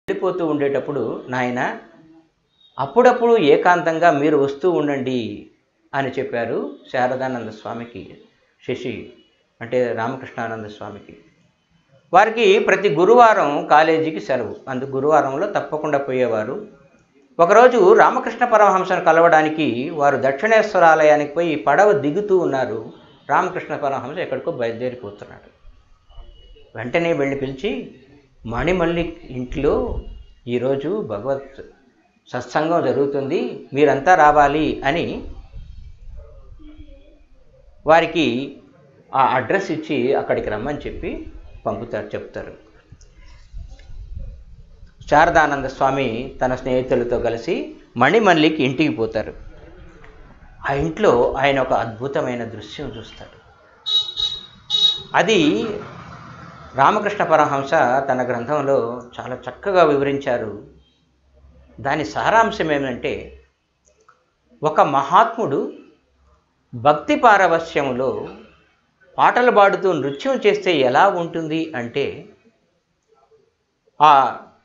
వెళ్ళిపోతూ ఉండేటప్పుడు నాయన అప్పుడప్పుడు ఏకాంతంగా మీరు వస్తూ ఉండండి అని చెప్పారు శారదానంద స్వామికి శశి అంటే రామకృష్ణానంద స్వామికి వారికి ప్రతి గురువారం కాలేజీకి సెలవు అందుకు గురువారంలో తప్పకుండా పోయేవారు ఒకరోజు రామకృష్ణ పరమహంసను కలవడానికి వారు దక్షిణేశ్వర ఆలయానికి పోయి పడవ దిగుతూ ఉన్నారు రామకృష్ణ పరమహంస ఎక్కడికో బయలుదేరిపోతున్నాడు వెంటనే వెళ్ళి పిలిచి మణిమల్లి ఇంట్లో ఈరోజు భగవత్ సత్సంగం జరుగుతుంది మీరంతా రావాలి అని వారికి ఆ అడ్రస్ ఇచ్చి అక్కడికి రమ్మని చెప్పి పంపుతారు చెప్తారు శారదానంద స్వామి తన స్నేహితులతో కలిసి మణిమల్లికి ఇంటికి పోతారు ఆ ఇంట్లో ఆయన ఒక అద్భుతమైన దృశ్యం చూస్తాడు అది రామకృష్ణ పరమహంస తన గ్రంథంలో చాలా చక్కగా వివరించారు దాని సారాంశం ఏమంటే ఒక మహాత్ముడు భక్తి పారవస్యములో పాటలు పాడుతూ నృత్యం చేస్తే ఎలా ఉంటుంది అంటే ఆ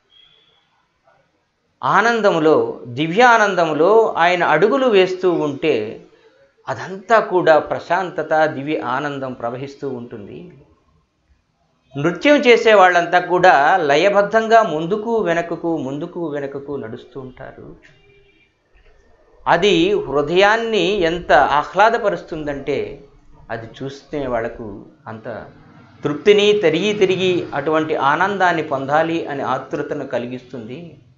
ఆనందములో దివ్యానందములో ఆయన అడుగులు వేస్తూ ఉంటే అదంతా కూడా ప్రశాంతత దివ్య ఆనందం ప్రవహిస్తూ ఉంటుంది నృత్యం చేసే వాళ్ళంతా కూడా లయబద్ధంగా ముందుకు వెనకకు ముందుకు వెనకకు నడుస్తూ ఉంటారు అది హృదయాన్ని ఎంత ఆహ్లాదపరుస్తుందంటే అది చూస్తే వాళ్ళకు అంత తృప్తిని తిరిగి తిరిగి అటువంటి ఆనందాన్ని పొందాలి అనే ఆతృతను కలిగిస్తుంది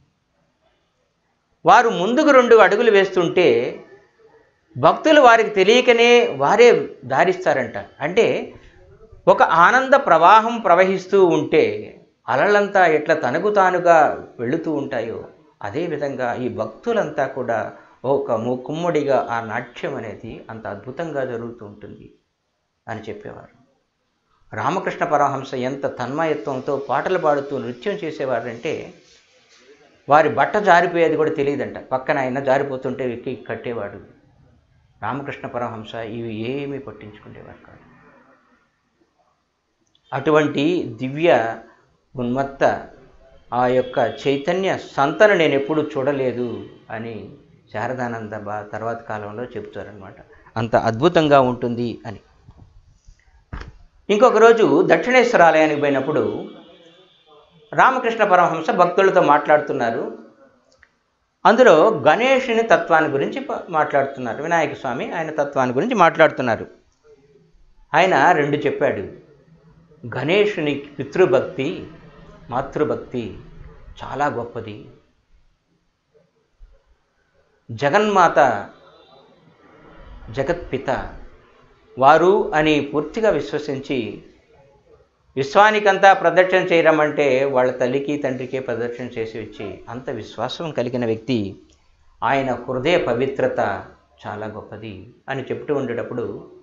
వారు ముందుకు రెండు అడుగులు వేస్తుంటే భక్తులు వారికి తెలియకనే వారే దారిస్తారంట అంటే ఒక ఆనంద ప్రవాహం ప్రవహిస్తూ ఉంటే అలలంతా ఎట్లా తనకు తానుగా వెళుతూ ఉంటాయో అదేవిధంగా ఈ భక్తులంతా కూడా ఒక ము- కుమ్మడిగా ఆ నాట్యం అనేది అంత అద్భుతంగా జరుగుతూ ఉంటుంది అని చెప్పేవారు రామకృష్ణ పరమహంస ఎంత తన్మయత్వంతో పాటలు పాడుతూ నృత్యం చేసేవారంటే వారి బట్ట జారిపోయేది కూడా తెలియదంట పక్కన ఆయన జారిపోతుంటే వెక్కి కట్టేవాడు రామకృష్ణ పరమహంస ఇవి ఏమీ పట్టించుకునేవారు కాదు అటువంటి దివ్య ఉన్మత్త ఆ యొక్క చైతన్య సంతను నేను ఎప్పుడూ చూడలేదు అని శారదానంద బా తర్వాత కాలంలో చెప్తారనమాట అంత అద్భుతంగా ఉంటుంది అని ఇంకొక రోజు దక్షిణేశ్వర ఆలయానికి పోయినప్పుడు రామకృష్ణ పరమహంస భక్తులతో మాట్లాడుతున్నారు అందులో గణేషుని తత్వాన్ని గురించి ప- మాట్లాడుతున్నారు వినాయక స్వామి ఆయన తత్వాన్ని గురించి మాట్లాడుతున్నారు ఆయన రెండు చెప్పాడు గణేషుని పితృభక్తి మాతృభక్తి చాలా గొప్పది జగన్మాత జగత్పిత వారు అని పూర్తిగా విశ్వసించి విశ్వానికంతా ప్రదక్షిణ చేయరమంటే వాళ్ళ తల్లికి తండ్రికి ప్రదక్షిణ చేసి వచ్చి అంత విశ్వాసం కలిగిన వ్యక్తి ఆయన హృదయ పవిత్రత చాలా గొప్పది అని చెప్తూ ఉండేటప్పుడు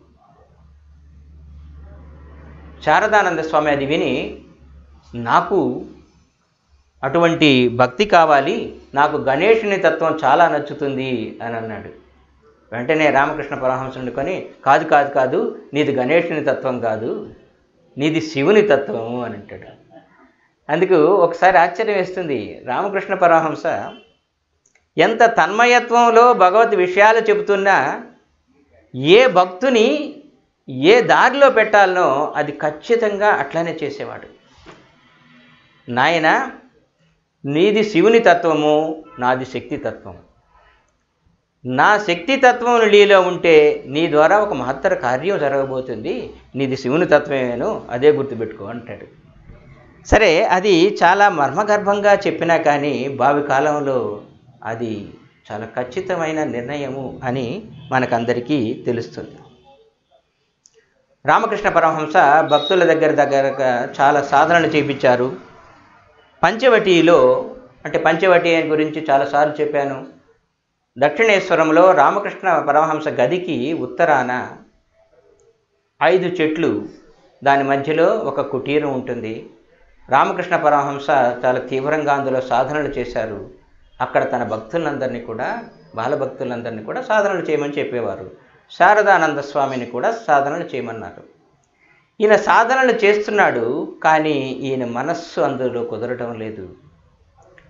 శారదానంద స్వామి అది విని నాకు అటువంటి భక్తి కావాలి నాకు గణేషుని తత్వం చాలా నచ్చుతుంది అని అన్నాడు వెంటనే రామకృష్ణ పరమహంసుని కొని కాదు కాదు కాదు నీది గణేషుని తత్వం కాదు నీది శివుని తత్వము అని అంటాడు అందుకు ఒకసారి ఆశ్చర్యం వేస్తుంది రామకృష్ణ పరమహంస ఎంత తన్మయత్వంలో భగవత్ విషయాలు చెబుతున్నా ఏ భక్తుని ఏ దారిలో పెట్టాలనో అది ఖచ్చితంగా అట్లానే చేసేవాడు నాయన నీది శివుని తత్వము నాది శక్తి తత్వం నా శక్తి తత్వం నీలో ఉంటే నీ ద్వారా ఒక మహత్తర కార్యం జరగబోతుంది నీది శివుని తత్వమేను అదే గుర్తుపెట్టుకో అంటాడు సరే అది చాలా మర్మగర్భంగా చెప్పినా కానీ భావి కాలంలో అది చాలా ఖచ్చితమైన నిర్ణయము అని మనకందరికీ తెలుస్తుంది రామకృష్ణ పరమహంస భక్తుల దగ్గర దగ్గర చాలా సాధనలు చేపించారు పంచవటిలో అంటే పంచవటి గురించి చాలాసార్లు చెప్పాను దక్షిణేశ్వరంలో రామకృష్ణ పరమహంస గదికి ఉత్తరాన ఐదు చెట్లు దాని మధ్యలో ఒక కుటీరం ఉంటుంది రామకృష్ణ పరమహంస చాలా తీవ్రంగా అందులో సాధనలు చేశారు అక్కడ తన భక్తులందరినీ కూడా బాలభక్తులందరినీ కూడా సాధనలు చేయమని చెప్పేవారు శారదానంద స్వామిని కూడా సాధనలు చేయమన్నారు ఈయన సాధనలు చేస్తున్నాడు కానీ ఈయన మనస్సు అందులో కుదరటం లేదు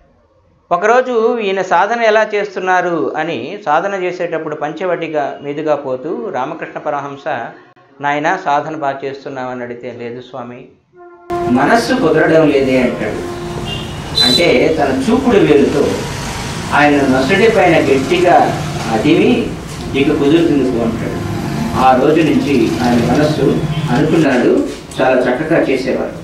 ఒకరోజు ఈయన సాధన ఎలా చేస్తున్నారు అని సాధన చేసేటప్పుడు పంచవటిగా మీదుగా పోతూ రామకృష్ణ పరమహంస నాయన సాధన బాగా చేస్తున్నామని అడిగితే లేదు స్వామి మనస్సు కుదరడం లేదే అంటాడు అంటే తన చూపుడు వేలుతో ఆయన నొసటి పైన గట్టిగా అదిమి ఇక కుదురుతుంది పో అంటాడు ఆ రోజు నుంచి ఆయన మనస్సు అనుకున్నాడు చాలా చక్కగా చేసేవారు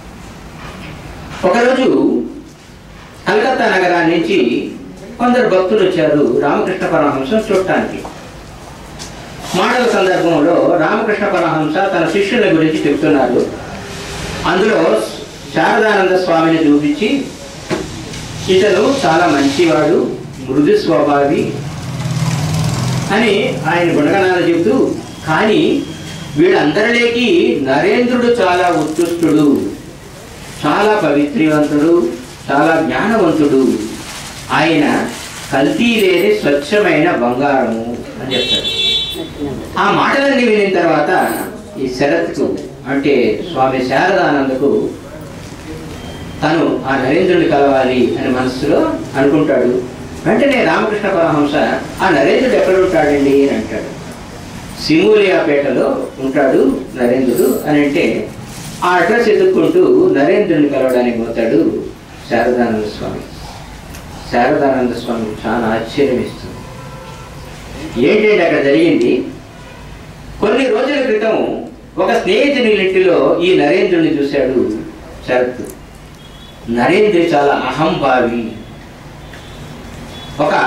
ఒకరోజు కలకత్తా నగరాన్ని నుంచి కొందరు భక్తులు వచ్చారు రామకృష్ణ పరమహంసం చూడటానికి మాడవ సందర్భంలో రామకృష్ణ పరమహంస తన శిష్యుల గురించి చెప్తున్నారు అందులో శారదానంద స్వామిని చూపించి ఇతను చాలా మంచివాడు మృదు స్వభావి అని ఆయన గుణగణాలు చెబుతూ కానీ వీళ్ళందరిలోకి నరేంద్రుడు చాలా ఉత్కృష్టుడు చాలా పవిత్రవంతుడు చాలా జ్ఞానవంతుడు ఆయన కల్తీ లేని స్వచ్ఛమైన బంగారము అని చెప్తాడు ఆ మాటలన్నీ వినిన తర్వాత ఈ శరత్కు అంటే స్వామి శారదానందకు తను ఆ నరేంద్రుని కలవాలి అని మనస్సులో అనుకుంటాడు వెంటనే రామకృష్ణ పరమహంస ఆ నరేంద్రుడు ఎక్కడ ఉంటాడండి అని అంటాడు సింగూలియాపేటలో ఉంటాడు నరేంద్రుడు అని అంటే ఆ అడ్రస్ ఎదుర్కొంటూ నరేంద్రుని కలవడానికి పోతాడు శారదానంద స్వామి శారదానంద స్వామి చాలా ఆశ్చర్యం ఇస్తుంది ఏంటంటే అక్కడ జరిగింది కొన్ని రోజుల క్రితం ఒక స్నేహితుని ఇంటిలో ఈ నరేంద్రుని చూశాడు శరత్ నరేంద్రుడు చాలా అహంభావి ఒక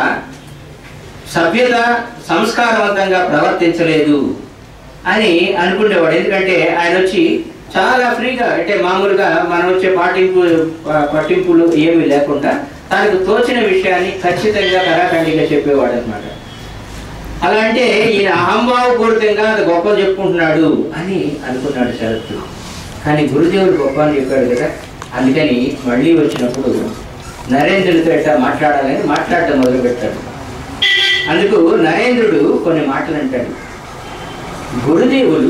సభ్యత సంస్కారవంతంగా ప్రవర్తించలేదు అని అనుకునేవాడు ఎందుకంటే ఆయన వచ్చి చాలా ఫ్రీగా అంటే మామూలుగా మనం వచ్చే పాటింపు ప- పట్టింపులు ఏమీ లేకుండా తనకు తోచిన విషయాన్ని ఖచ్చితంగా కరాఖండిగా చెప్పేవాడు అనమాట అలా అంటే ఈయన అహంభావపూరితంగా అది గొప్ప చెప్పుకుంటున్నాడు అని అనుకున్నాడు శరత్ కానీ గురుదేవుడు గొప్ప అని చెప్పాడు కదా అందుకని మళ్ళీ వచ్చినప్పుడు నరేంద్రుడితో ఎట్లా మాట్లాడాలని మాట్లాడటం మొదలు పెట్టాడు అందుకు నరేంద్రుడు కొన్ని మాటలు అంటాడు గురుదేవులు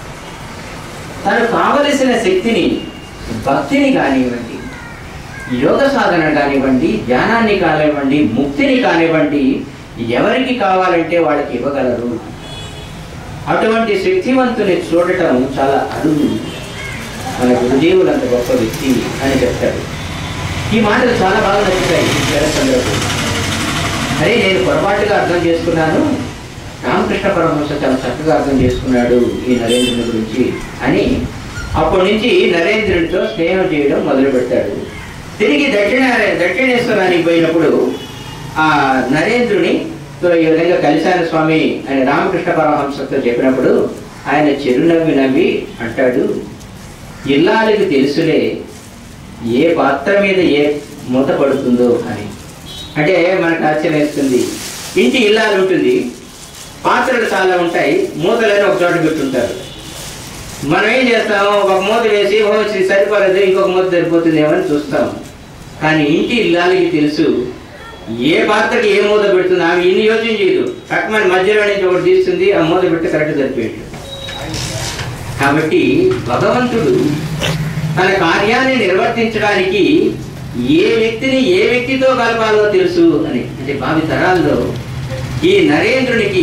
తనకు కావలసిన శక్తిని భక్తిని కానివ్వండి యోగ సాధన కానివ్వండి ధ్యానాన్ని కానివ్వండి ముక్తిని కానివ్వండి ఎవరికి కావాలంటే వాళ్ళకి ఇవ్వగలరు అటువంటి శక్తివంతుని చూడటం చాలా అరుదు మన గురుదేవులు అంత గొప్ప వ్యక్తి అని చెప్తాడు ఈ మాటలు చాలా బాగా నచ్చుతాయి శరత్చంద్రకు అరే నేను పొరపాటుగా అర్థం చేసుకున్నాను రామకృష్ణ పరమహంస చాలా చక్కగా అర్థం చేసుకున్నాడు ఈ నరేంద్రుని గురించి అని అప్పటి నుంచి నరేంద్రుడితో స్నేహం చేయడం మొదలు పెట్టాడు తిరిగి దక్షిణ దక్షిణేశ్వరానికి పోయినప్పుడు ఆ నరేంద్రుని తో ఈ విధంగా కలిశాన స్వామి అని రామకృష్ణ పరమహంసతో చెప్పినప్పుడు ఆయన చిరునవ్వి నవ్వి అంటాడు ఇల్లాలకి తెలుసులే ఏ పాత్ర మీద ఏ మూత పడుతుందో అని అంటే మనకు ఆశ్చర్యం వేస్తుంది ఇంటి ఇల్లాలు ఉంటుంది పాత్రలు చాలా ఉంటాయి మూతలని ఒక చోట పెట్టుంటారు మనం ఏం చేస్తాము ఒక మూత వేసి ఓ ఇది సరిపోలేదు ఇంకొక మూత సరిపోతుందేమో అని చూస్తాం కానీ ఇంటి ఇల్లాలకి తెలుసు ఏ పాత్రకి ఏ మూత పెడుతుంది ఆమె ఇన్ని యోచన చేయదు కట్టమని మధ్యలో నుంచి ఒకటి తీస్తుంది ఆ మూత పెట్టి కరెక్ట్ సరిపోయేది కాబట్టి భగవంతుడు తన కార్యాన్ని నిర్వర్తించడానికి ఏ వ్యక్తిని ఏ వ్యక్తితో కలపాలో తెలుసు అని అంటే భావి తరాల్లో ఈ నరేంద్రునికి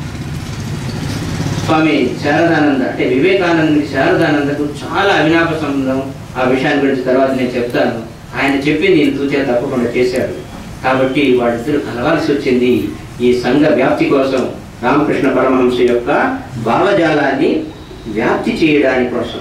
స్వామి శారదానంద అంటే వివేకానందునికి శారదానందకు చాలా అవినాప సంబంధం ఆ విషయాన్ని గురించి తర్వాత నేను చెప్తాను ఆయన చెప్పింది నేను తూచా తప్పకుండా చేశాడు కాబట్టి వాళ్ళిద్దరూ కలవాల్సి వచ్చింది ఈ సంఘ వ్యాప్తి కోసం రామకృష్ణ పరమహంస యొక్క భావజాలాన్ని వ్యాప్తి చేయడాని కోసం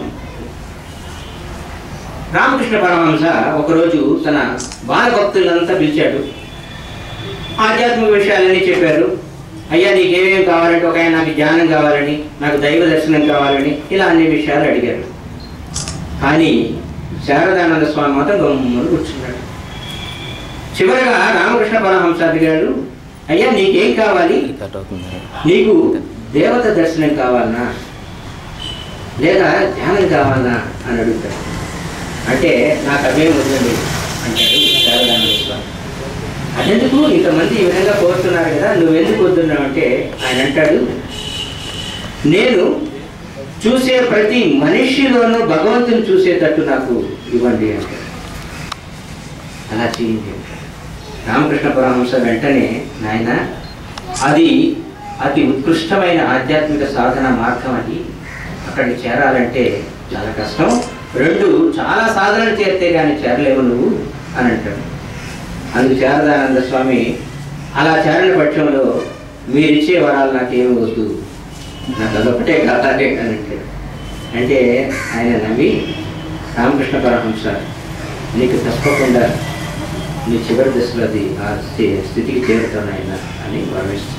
రామకృష్ణ పరమహంస ఒకరోజు తన బాలభక్తులంతా పిలిచాడు ఆధ్యాత్మిక విషయాలన్నీ చెప్పారు అయ్యా నీకేమేమి కావాలంటే ఒక ఆయన నాకు జ్ఞానం కావాలని నాకు దైవ దర్శనం కావాలని ఇలా అన్ని విషయాలు అడిగారు కానీ శారదానంద స్వామి మాత్రం గమ్మున కూర్చున్నాడు చివరగా రామకృష్ణ పరమహంస అడిగాడు అయ్యా నీకేం కావాలి కట్ అవుతుంది నీకు దేవత దర్శనం కావాలనా లేదా ధ్యానం కావాలనా అని అడుగుతాడు అంటే నాకు అవేం వద్దండి అంటాడు శారదానంద స్వామి అదెందుకు ఇంతమంది ఈ విధంగా కోరుతున్నారు కదా నువ్వెందుకు వద్దున్నావు అంటే ఆయన అంటాడు నేను చూసే ప్రతి మనిషిలోనూ భగవంతుని చూసేటట్టు నాకు ఇవ్వండి అంటాడు అలా చేయండి అంటాడు రామకృష్ణ పరమహంస వెంటనే నాయన అది అతి ఉత్కృష్టమైన ఆధ్యాత్మిక సాధన మార్గం అది అక్కడికి చేరాలంటే చాలా కష్టం రెండు చాలా సాధనలు చేస్తే కానీ చేరలేవు నువ్వు అని అంటాడు అందుకు శారదానంద స్వామి అలా చేరని పక్షంలో మీరిచ్చే వరాలు నాకేమి వద్దు నాకు అదొకటే కాదే అని అంటాడు అంటే ఆయన నవ్వి రామకృష్ణ పరమహంస నీకు తప్పకుండా నీ చివరి దశలో అది ఆ స్థి- స్థితికి చేరుతాను ఆయన అని భావిస్తున్నాడు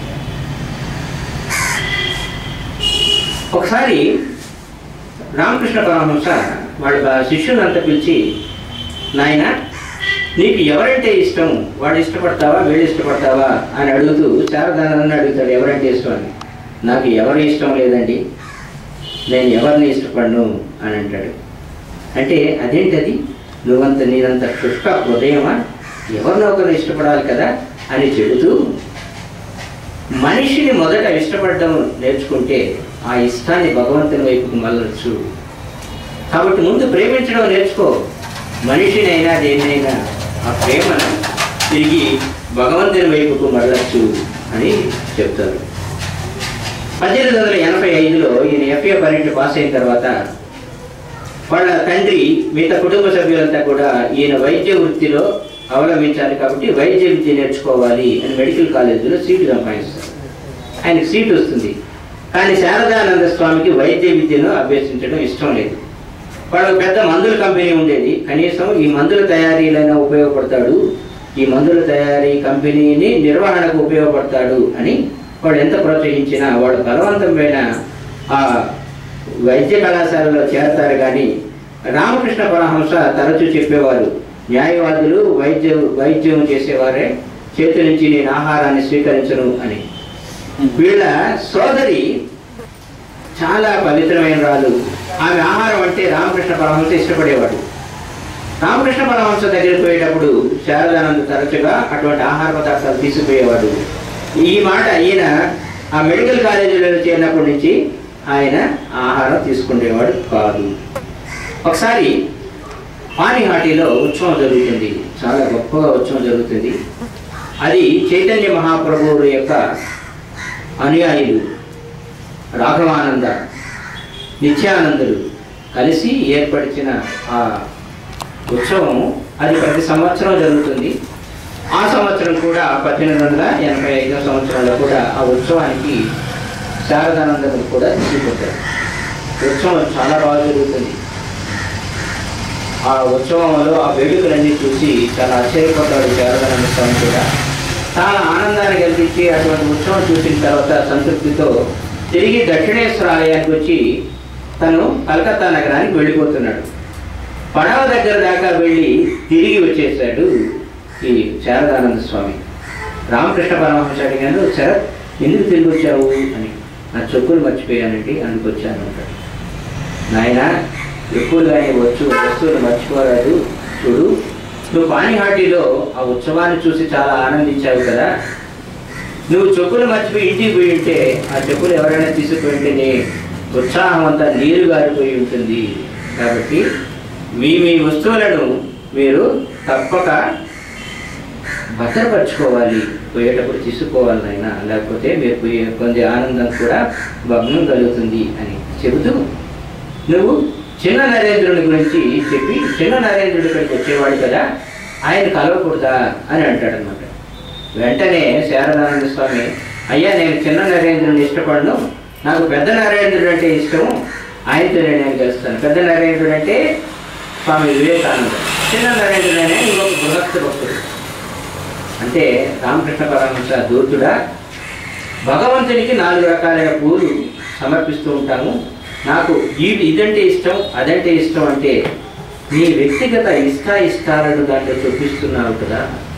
ఒకసారి రామకృష్ణ పరమహంస వాళ్ళ బా- శిష్యులంతా పిలిచి నాయన నీకు ఎవరంటే ఇష్టం వాడు ఇష్టపడతావా వీడు ఇష్టపడతావా అని అడుగుతూ శారదానందని అడుగుతాడు ఎవరంటే ఇష్టం అని నాకు ఎవరు ఇష్టం లేదండి నేను ఎవరిని ఇష్టపడను అని అంటాడు అంటే అదేంటది నువ్వంత నేనంత శుష్క హృదయమా ఎవరినో ఒకరిని ఇష్టపడాలి కదా అని చెబుతూ మనిషిని మొదట ఇష్టపడడం నేర్చుకుంటే ఆ ఇష్టాన్ని భగవంతుని వైపుకు మళ్ళొచ్చు కాబట్టి ముందు ప్రేమించడం నేర్చుకో మనిషినైనా దేన్నైనా ఆ ప్రేమను తిరిగి భగవంతుని వైపుకు మళ్ళొచ్చు అని చెప్తారు పద్దెనిమిది వందల ఎనభై ఐదులో ఈయన ఎఫ్ఏ పన్నెండు పాస్ అయిన తర్వాత వాళ్ళ తండ్రి మిగతా కుటుంబ సభ్యులంతా కూడా ఈయన వైద్య వృత్తిలో అవలంబించాలి కాబట్టి వైద్య విద్య నేర్చుకోవాలి అని మెడికల్ కాలేజీలో సీటు సంపాదిస్తారు ఆయనకి సీటు వస్తుంది కానీ శారదానంద స్వామికి వైద్య విద్యను అభ్యసించడం ఇష్టం లేదు వాళ్ళకు పెద్ద మందుల కంపెనీ ఉండేది కనీసం ఈ మందుల తయారీలైనా ఉపయోగపడతాడు ఈ మందుల తయారీ కంపెనీని నిర్వహణకు ఉపయోగపడతాడు అని వాళ్ళు ఎంత ప్రోత్సహించినా వాళ్ళు బలవంతమైన ఆ వైద్య కళాశాలలో చేరతారు కానీ రామకృష్ణ పరమహంస తరచూ చెప్పేవారు న్యాయవాదులు వైద్య వైద్యం చేసేవారే చేతి నుంచి నేను ఆహారాన్ని స్వీకరించను అని వీళ్ళ సోదరి చాలా పవిత్రమైన రాలు ఆమె ఆహారం అంటే రామకృష్ణ పరమహంస ఇష్టపడేవాడు రామకృష్ణ పరమహంస దగ్గరికి పోయేటప్పుడు శారదానంద తరచుగా అటువంటి ఆహార పదార్థాలు తీసుకుపోయేవాడు ఈ మాట ఈయన ఆ మెడికల్ కాలేజీలో చేరినప్పటి నుంచి ఆయన ఆహారం తీసుకునేవాడు కాదు ఒకసారి పానిహాటిలో ఉత్సవం జరుగుతుంది చాలా గొప్పగా ఉత్సవం జరుగుతుంది అది చైతన్య మహాప్రభువు యొక్క అనుయాయులు రాఘవానంద నిత్యానందులు కలిసి ఏర్పరిచిన ఆ ఉత్సవం అది ప్రతి సంవత్సరం జరుగుతుంది ఆ సంవత్సరం కూడా పద్దెనిమిది వందల ఎనభై ఐదో సంవత్సరంలో కూడా ఆ ఉత్సవానికి శారదానందములు కూడా తీసుకుంటారు ఉత్సవం చాలా బాగా జరుగుతుంది ఆ ఉత్సవంలో ఆ వేడుకలన్నీ చూసి చాలా ఆశ్చర్యపోతాడు శారదానంద స్వామి కూడా చాలా ఆనందాన్ని కలిగించి అటువంటి ఉత్సవం చూసిన తర్వాత సంతృప్తితో తిరిగి దక్షిణేశ్వర ఆలయానికి వచ్చి తను కలకత్తా నగరానికి వెళ్ళిపోతున్నాడు పడవ దగ్గర దాకా వెళ్ళి తిరిగి వచ్చేసాడు ఈ శారదానంద స్వామి రామకృష్ణ పరమహంస అడిగాను శరత్ ఎందుకు తిరిగి వచ్చావు అని నా చెప్పులు మర్చిపోయానండి అందుకు వచ్చాను అంటాడు నాయన ఎక్కువగానే వచ్చు వస్తువులు మర్చిపోరాదు చూడు నువ్వు పానిహాటిలో ఆ ఉత్సవాన్ని చూసి చాలా ఆనందించావు కదా నువ్వు చెప్పులు మర్చిపోయి ఇంటికి పోయి ఉంటే ఆ చెప్పులు ఎవరైనా తీసుకుపోయి ఉంటే నీ ఉత్సాహం అంతా నీరు గారిపోయి ఉంటుంది కాబట్టి మీ మీ వస్తువులను మీరు తప్పక భద్రపరచుకోవాలి పోయేటప్పుడు తీసుకోవాలి నాయన లేకపోతే మీరు పోయే కొంచెం ఆనందం కూడా భగ్నం కలుగుతుంది అని చెబుతూ నువ్వు చిన్న నరేంద్రుని గురించి చెప్పి చిన్న నరేంద్రుడి ఇక్కడికి వచ్చేవాడు కదా ఆయన కలవకూడదా అని అంటాడనమాట వెంటనే శారదానంద స్వామి అయ్యా నేను చిన్న నరేంద్రుని ఇష్టపడను నాకు పెద్ద నరేంద్రుడు అంటే ఇష్టం ఆయనతో నేను కలుస్తాను పెద్ద నరేంద్రుడు అంటే స్వామి వివేకానంద చిన్న నరేంద్రుడు అనే ఇంకొక బృహత్ భక్తుడు అంటే రామకృష్ణ పరమహంస దూతుడా భగవంతునికి నాలుగు రకాలైన పూలు సమర్పిస్తూ ఉంటాము నాకు ఈ ఇదంటే ఇష్టం అదంటే ఇష్టం అంటే నీ వ్యక్తిగత ఇష్ట ఇష్టాలను దాంట్లో చూపిస్తున్నావు కదా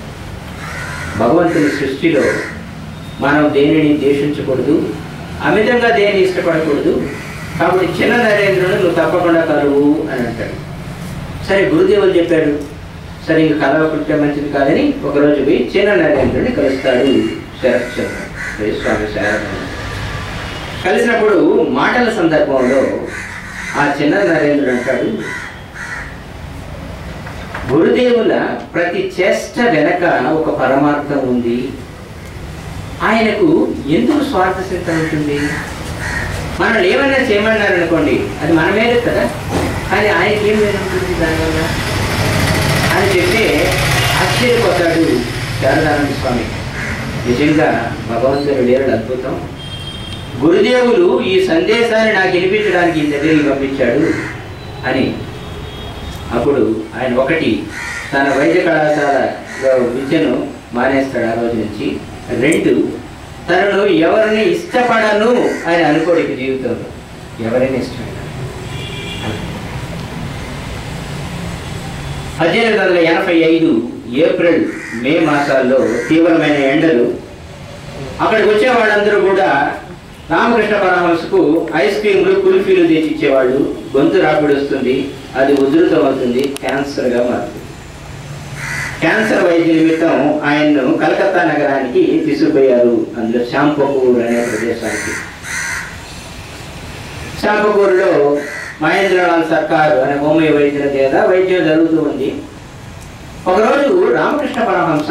భగవంతుని సృష్టిలో మనం దేనిని ద్వేషించకూడదు అమితంగా దేన్ని ఇష్టపడకూడదు కాబట్టి చిన్న నరేంద్రుడు నువ్వు తప్పకుండా కలువు అని అంటాడు సరే గురుదేవులు చెప్పాడు సరే ఇంక కలవకుంటే మంచిది కాదని ఒకరోజు పోయి చిన్న నరేంద్రుడిని కలుస్తాడు శరత్ చంద్ర స్వామి శారద కలిసినప్పుడు మాటల సందర్భంలో ఆ చిన్న నరేంద్రుడు అంటాడు గురుదేవుల ప్రతి చేష్ట వెనక ఒక పరమార్థం ఉంది ఆయనకు ఎందుకు స్వార్థ చింత ఉంటుంది మనం ఏమైనా చేయమన్నారు అనుకోండి అది మన మేలు కదా కానీ ఆయనకి ఏం మేలు ఉంటుంది దానివల్ల అని చెప్తే ఆశ్చర్యపోతాడు శారదానంద స్వామి నిజంగా భగవంతుని లీలలు అద్భుతం గురుదేవులు ఈ సందేశాన్ని నాకు వినిపించడానికి ఈ దగ్గరికి పంపించాడు అని అప్పుడు ఆయన ఒకటి తన వైద్య కళాశాలలో విద్యను మానేస్తాడు ఆ రోజు నుంచి రెండు తనను ఎవరిని ఇష్టపడను అని అనుకోడు ఇక జీవితంలో ఎవరైనా ఇష్టపడ పద్దెనిమిది వందల ఎనభై ఐదు ఏప్రిల్ మే మాసాల్లో తీవ్రమైన ఎండలు అక్కడికి వచ్చే వాళ్ళందరూ కూడా రామకృష్ణ పరమహంసకు ఐస్ క్రీమ్లు కుల్ఫీలు తెచ్చిచ్చేవాళ్ళు గొంతు రాపిడి వస్తుంది అది ఉధృతం అవుతుంది క్యాన్సర్గా మారుతుంది క్యాన్సర్ వైద్య నిమిత్తం ఆయన్ను కలకత్తా నగరానికి తీసుకుపోయారు అందులో శాంపకూర్ అనే ప్రదేశానికి శాంపకూరులో మహేంద్రలాల్ సర్కార్ అనే హోమియో వైద్యుల చేత వైద్యం జరుగుతూ ఉంది ఒకరోజు రామకృష్ణ పరమహంస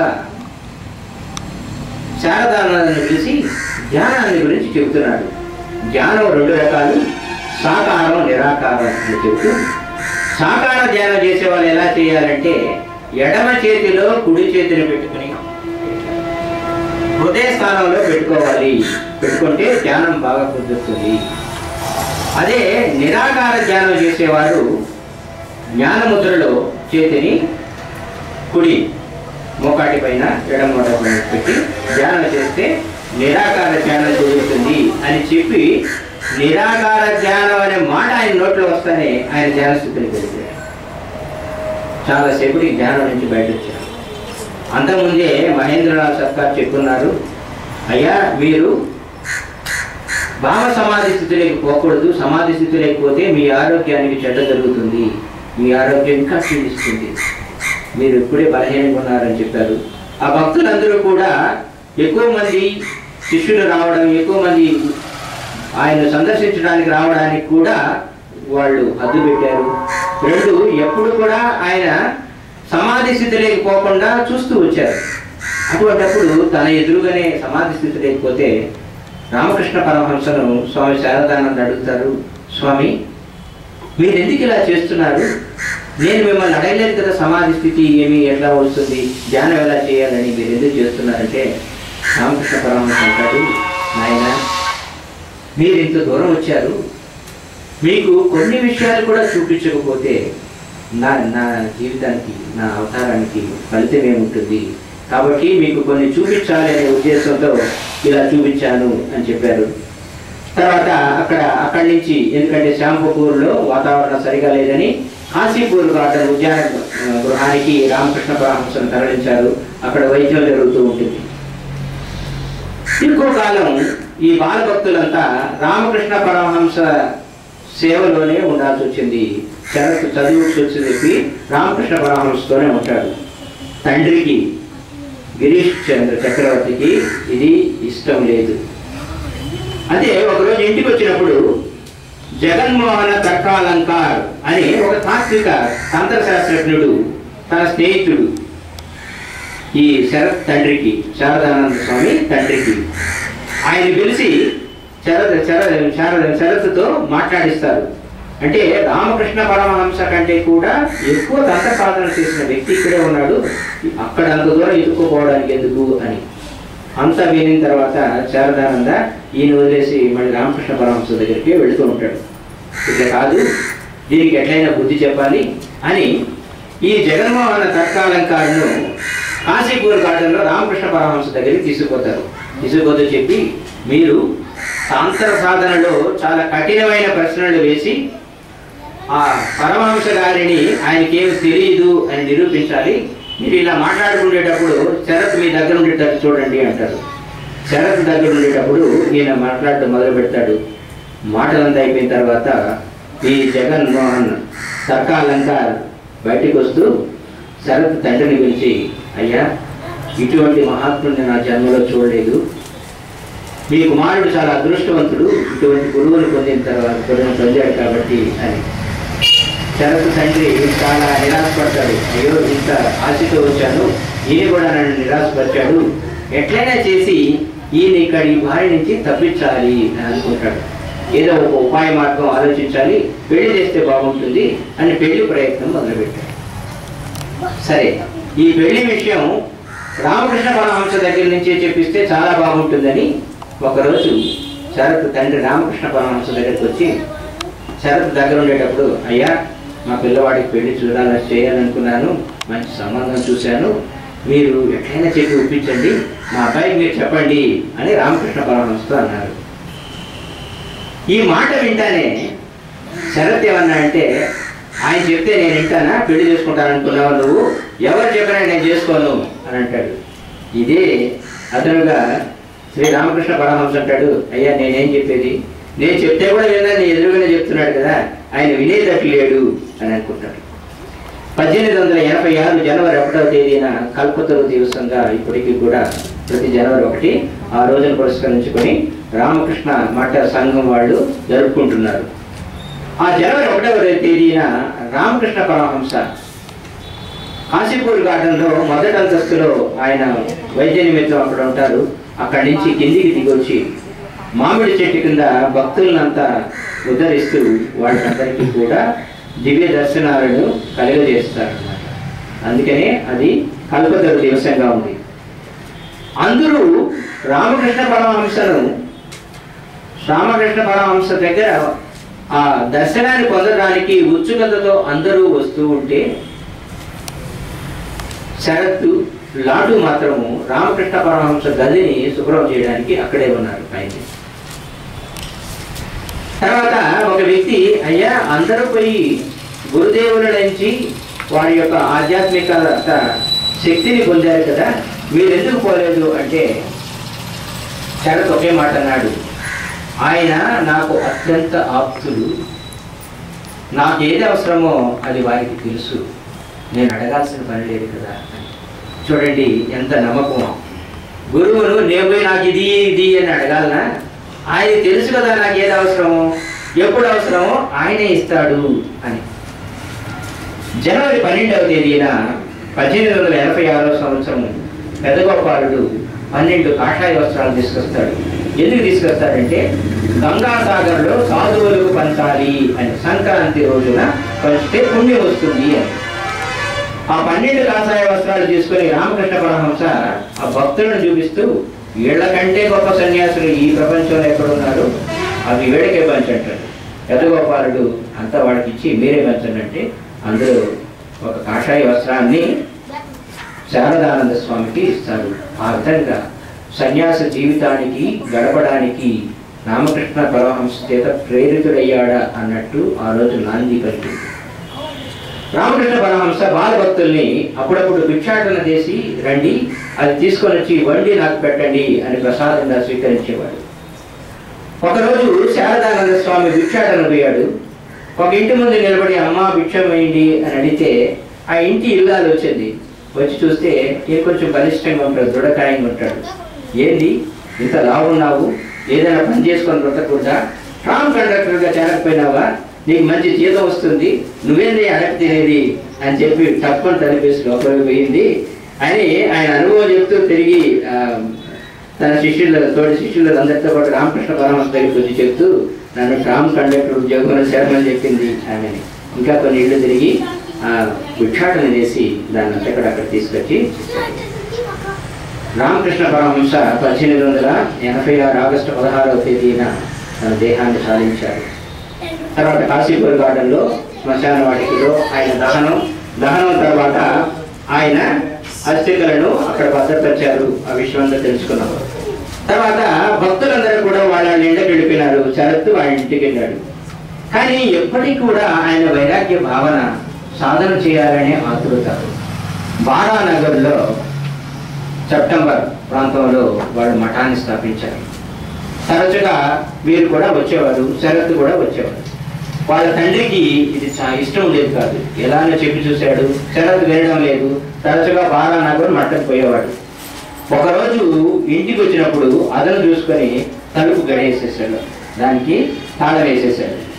శారదానందని పిలిచి ధ్యానాన్ని గురించి చెబుతున్నాడు ధ్యానం రెండు రకాలు సాకారం నిరాకారం అని చెబుతూ సాకార ధ్యానం చేసే వాళ్ళు ఎలా చేయాలంటే ఎడమ చేతిలో కుడి చేతిని పెట్టుకుని హృదయ స్థానంలో పెట్టుకోవాలి పెట్టుకుంటే ధ్యానం బాగా కుదురుతుంది అదే నిరాకార ధ్యానం చేసేవారు జ్ఞానముద్రలో చేతిని కుడి మోకాటి పైన ఎడమ మోకాటి పైన పెట్టి ధ్యానం చేస్తే నిరాకార ధ్యానం జరుగుతుంది అని చెప్పి నిరాకార ధ్యానం అనే మాట ఆయన నోట్లో వస్తానే ఆయన ధ్యాన స్థితిని పెరిగారు చాలాసేపటికి ధ్యానం నుంచి బయట వచ్చారు అంతకుముందే మహేంద్రనాథ్ సర్కార్ చెప్పున్నారు అయ్యా మీరు భావ సమాధి స్థితిలోకి పోకూడదు సమాధి స్థితిలోకి పోతే మీ ఆరోగ్యానికి చెడ్డ జరుగుతుంది మీ ఆరోగ్యం ఇంకా క్షీణిస్తుంది మీరు ఇప్పుడే బలహీనంగా ఉన్నారని చెప్పారు ఆ భక్తులందరూ కూడా ఎక్కువ మంది శిష్యులు రావడం ఎక్కువ మంది ఆయన సందర్శించడానికి రావడానికి కూడా వాళ్ళు హద్దు పెట్టారు రెండు ఎప్పుడు కూడా ఆయన సమాధి స్థితిలోకి పోకుండా చూస్తూ వచ్చారు అటువంటప్పుడు తన ఎదురుగానే సమాధి స్థితి లేకపోతే రామకృష్ణ పరమహంసను స్వామి శారదానంద అడుగుతారు స్వామి మీరు ఎందుకు ఇలా చేస్తున్నారు నేను మిమ్మల్ని అడగలేదు కదా సమాధి స్థితి ఏమి ఎట్లా వస్తుంది ధ్యానం ఎలా చేయాలని మీరు ఎందుకు చేస్తున్నారంటే రామకృష్ణ పరమహంస అంటాడు నాయన మీరు ఇంత దూరం వచ్చారు మీకు కొన్ని విషయాలు కూడా చూపించకపోతే నా నా జీవితానికి నా అవతారానికి ఫలితం ఏముంటుంది కాబట్టి మీకు కొన్ని చూపించాలి అనే ఉద్దేశంతో ఇలా చూపించాను అని చెప్పారు తర్వాత అక్కడ అక్కడి నుంచి ఎందుకంటే శ్యాంపూర్లో వాతావరణం సరిగా లేదని కాశీపూర్ గార్డెన్ ఉద్యాన ఆ, గృహానికి రామకృష్ణ పరమహంసను తరలించారు అక్కడ వైద్యం జరుగుతూ ఉంటుంది ఇంకో కాలం ఈ బాలభక్తులంతా రామకృష్ణ పరమహంస సేవలోనే ఉండాల్సి వచ్చింది శరత్ చదువు వచ్చి చెప్పి రామకృష్ణ పరమహంసతోనే ఉంటాడు తండ్రికి గిరీష్ చంద్ర చక్రవర్తికి ఇది ఇష్టం లేదు అదే ఒకరోజు ఇంటికి వచ్చినప్పుడు జగన్మోహన తర్కాలంకార్ అని ఒక తాత్విక తంత్రశాస్త్రజ్ఞుడు తన స్నేహితుడు ఈ శరత్ తండ్రికి శారదానంద స్వామి తండ్రికి ఆయన పిలిచి శరత్ శరత్ శారద శరత్తో మాట్లాడిస్తారు అంటే రామకృష్ణ పరమహంస కంటే కూడా ఎక్కువ తంత్ర సాధన చేసిన వ్యక్తి ఇక్కడే ఉన్నాడు అక్కడ అంత దూరం ఎదుర్కోపోవడానికి ఎందుకు అని అంతా వినిన తర్వాత శారదానంద ఈయన వదిలేసి మళ్ళీ రామకృష్ణ పరమహంస దగ్గరికి వెళుతూ ఉంటాడు ఇట్లా కాదు దీనికి ఎట్లయినా బుద్ధి చెప్పాలి అని ఈ జగన్మోహన తర్కాలంకారును కాశీపూర్ గార్డెన్లో రామకృష్ణ పరమహంస దగ్గరికి తీసుకుపోతారు తీసుకుపోతూ చెప్పి మీరు తాంత్ర సాధనలో చాలా కఠినమైన ప్రశ్నలు వేసి ఆ పరమహంస గారిని ఆయనకేమి తెలియదు అని నిరూపించాలి మీరు ఇలా మాట్లాడుకునేటప్పుడు శరత్ మీ దగ్గర ఉండేటట్టు చూడండి అంటారు శరత్ దగ్గర ఉండేటప్పుడు ఈయన మాట్లాడటం మొదలు పెడతాడు మాటలంతా అయిపోయిన తర్వాత ఈ జగన్ మోహన్ సర్కాలంకార్ బయటికి వస్తూ శరత్ తండ్రిని పిలిచి అయ్యా ఇటువంటి మహాత్ముడిని నా జన్మలో చూడలేదు మీ కుమారుడు చాలా అదృష్టవంతుడు ఇటువంటి గురువుని పొందిన తర్వాత పొందిన పొందాడు కాబట్టి అని శరత్ తండ్రి చాలా నిరాశపడతాడు అయ్యో ఇంత ఆశతో వచ్చాను ఈయన కూడా నన్ను నిరాశపరిచాడు ఎట్లయినా చేసి ఈయన ఇక్కడ ఈ భార్య నుంచి తప్పించాలి అని అనుకుంటాడు ఏదో ఒక ఉపాయ మార్గం ఆలోచించాలి పెళ్లి చేస్తే బాగుంటుంది అని పెళ్లి ప్రయత్నం మొదలుపెట్టాడు సరే ఈ పెళ్లి విషయం రామకృష్ణ పరమహంస దగ్గర నుంచే చెప్పిస్తే చాలా బాగుంటుందని ఒకరోజు శరత్ తండ్రి రామకృష్ణ పరమహంస దగ్గరికి వచ్చి శరత్ దగ్గర ఉండేటప్పుడు అయ్యా మా పిల్లవాడికి పెళ్లి చూడాలని చేయాలనుకున్నాను మంచి సంబంధం చూశాను మీరు ఎట్లయినా చెప్పి ఒప్పించండి మా అబ్బాయికి మీరు చెప్పండి అని రామకృష్ణ పరమహంసతో అన్నారు ఈ మాట వింటానే శరత్ ఏమన్నా అంటే ఆయన చెప్తే నేను వింటానా పెళ్లి చేసుకుంటాను అనుకున్నావు నువ్వు ఎవరు చెప్పినా నేను చేసుకోను అని అంటాడు ఇదే అతనుగా శ్రీ రామకృష్ణ పరమహంస అంటాడు అయ్యా నేనేం చెప్పేది నేను చెప్తే కూడా విన్నా నీ ఎదురుగానే చెప్తున్నాడు కదా ఆయన వినేటట్లు లేడు అని అనుకుంటాడు పద్దెనిమిది వందల ఎనభై ఆరు జనవరి ఒకటవ తేదీన కల్పతరు దివసంగా ఇప్పటికీ కూడా ప్రతి జనవరి ఒకటి ఆ రోజును పురస్కరించుకొని రామకృష్ణ మఠ సంఘం వాళ్ళు జరుపుకుంటున్నారు ఆ జనవరి ఒకటవ తేదీన రామకృష్ణ పరమహంస కాశీపూర్ గార్డెన్లో మొదటి అంతస్తులో ఆయన వైద్య నిమిత్తం అక్కడ ఉంటారు అక్కడి నుంచి కిందికి దిగొచ్చి మామిడి చెట్టు కింద భక్తులనంతా ఉద్ధరిస్తూ వాళ్ళందరికీ కూడా దివ్య దర్శనాలను కలుగజేస్తారన్నమాట అందుకనే అది కల్పతరు దివసంగా ఉంది అందరూ రామకృష్ణ పరమహంసను రామకృష్ణ పరమహంస దగ్గర ఆ దర్శనాన్ని పొందడానికి ఉత్సుకతతో అందరూ వస్తూ ఉంటే శరత్తు లాడు మాత్రము రామకృష్ణ పరమహంస గదిని శుభ్రం చేయడానికి అక్కడే ఉన్నారు ఆయన తర్వాత ఒక వ్యక్తి అయ్యా అందరూ పోయి గురుదేవుల నుంచి వారి యొక్క ఆధ్యాత్మిక శక్తిని పొందారు కదా మీరు ఎందుకు పోలేదు అంటే శరత్ ఒకే మాట అన్నాడు ఆయన నాకు అత్యంత ఆప్తుడు నాకు ఏది అవసరమో అది వారికి తెలుసు నేను అడగాల్సిన పని లేదు కదా అని. చూడండి ఎంత నమ్మకం గురువును నేను పోయి నాకు ఇది ఇది అని అడగాలనా ఆయన తెలుసు కదా నాకు ఏది అవసరమో ఎప్పుడు అవసరమో ఆయనే ఇస్తాడు అని జనవరి పన్నెండవ తేదీన పద్దెనిమిది వందల ఎనభై ఆరో సంవత్సరం పెద్దగోపాలుడు పన్నెండు కాషాయ వస్త్రాలు తీసుకొస్తాడు ఎందుకు తీసుకొస్తాడంటే గంగాసాగర్లో సాధువులకు పంచాలి అని సంక్రాంతి రోజున పంచితే పుణ్యం వస్తుంది అని ఆ పన్నెండు కాషాయ వస్త్రాలు తీసుకొని రామకృష్ణ పరమహంస ఆ భక్తులను చూపిస్తూ వీళ్ళ కంటే గొప్ప సన్యాసులు ఈ ప్రపంచంలో ఎక్కడున్నారు అవి వీళ్ళకే పంచంటాడు పెద్దగోపాలుడు అంతా వాడికి ఇచ్చి మీరే పంచండి అంటే అందరూ ఒక కాషాయ వస్త్రాన్ని శారదానంద స్వామికి ఇస్తారు ఆ విధంగా సన్యాస జీవితానికి గడపడానికి రామకృష్ణ పరమహంస చేత ప్రేరితుడయ్యాడా అన్నట్టు ఆ రోజు నాంది పలికింది రామకృష్ణ పరమహంస బాలభక్తుల్ని అప్పుడప్పుడు భిక్షాటన చేసి రండి అది తీసుకొని వచ్చి వండి నాకు పెట్టండి అని ప్రసాదంగా స్వీకరించేవాడు ఒకరోజు శారదానంద స్వామి భిక్షాటన పోయాడు ఒక ఇంటి ముందు నిలబడి అమ్మ భిక్షం వేయండి అని అడిగితే ఆ ఇంటి ఇల్లాలు వచ్చింది వచ్చి చూస్తే ఏ కొంచెం బలిష్టంగా ఉంటాడు దృఢకాయంగా ఉంటాడు ఏంది ఇంత లావున్నావు ఏదైనా పని చేసుకొని బ్రతకూడదా ట్రామ్ కండక్టర్గా చేరకపోయినావా నీకు మంచి జీతం వస్తుంది నువ్వేంది అడగ తినేది అని చెప్పి తప్పని తలిపేసి లోపలికి పోయింది అని ఆయన అనుభవం చెప్తూ తిరిగి ఆ, తన శిష్యుల తోటి శిష్యులు అందరితో పాటు రామకృష్ణ పరమహంస దగ్గరికి వచ్చి చెప్తూ నన్ను ట్రామ్ కండక్టర్ ఉద్యోగంలో చేరమని చెప్పింది ఆమెని ఇంకా కొన్ని ఇళ్ళు తిరిగి ఆ, భిక్షాటన చేసి దాన్ని అంతక్కడ అక్కడ తీసుకొచ్చి రామకృష్ణ పరమహంస పద్దెనిమిది వందల ఎనభై ఆరు ఆగస్టు పదహారవ తేదీన తన దేహాన్ని సాధించారు తర్వాత కాశీపూర్ గార్డెన్లో శ్మశాన వాటికలో ఆయన దహనం దహనం తర్వాత ఆయన అస్థికలను అక్కడ భద్రపరిచారు ఆ విషయం అంతా తెలుసుకున్నాం తర్వాత భక్తులందరూ కూడా వాళ్ళ ఇంటికి వెళ్ళిపోయినారు శరత్తు వాళ్ళ ఇంటికి వెళ్ళాడు కానీ ఎప్పటికీ కూడా ఆయన వైరాగ్య భావన సాధన చేయాలనే ఆతృత బారానగర్లో సెప్టెంబర్ ప్రాంతంలో వాళ్ళు మఠాన్ని స్థాపించారు తరచుగా వీరు కూడా వచ్చేవారు శరత్ కూడా వచ్చేవారు వాళ్ళ తండ్రికి ఇది చా ఇష్టం ఉండేది కాదు ఎలానో చెప్పి చూశాడు శరత్ వినడం లేదు తరచుగా బారానగర్ మట్టకు పోయేవాడు ఒకరోజు ఇంటికి వచ్చినప్పుడు అదను చూసుకొని తలుపు గడేసేసాడు దానికి తాళం వేసేసాడు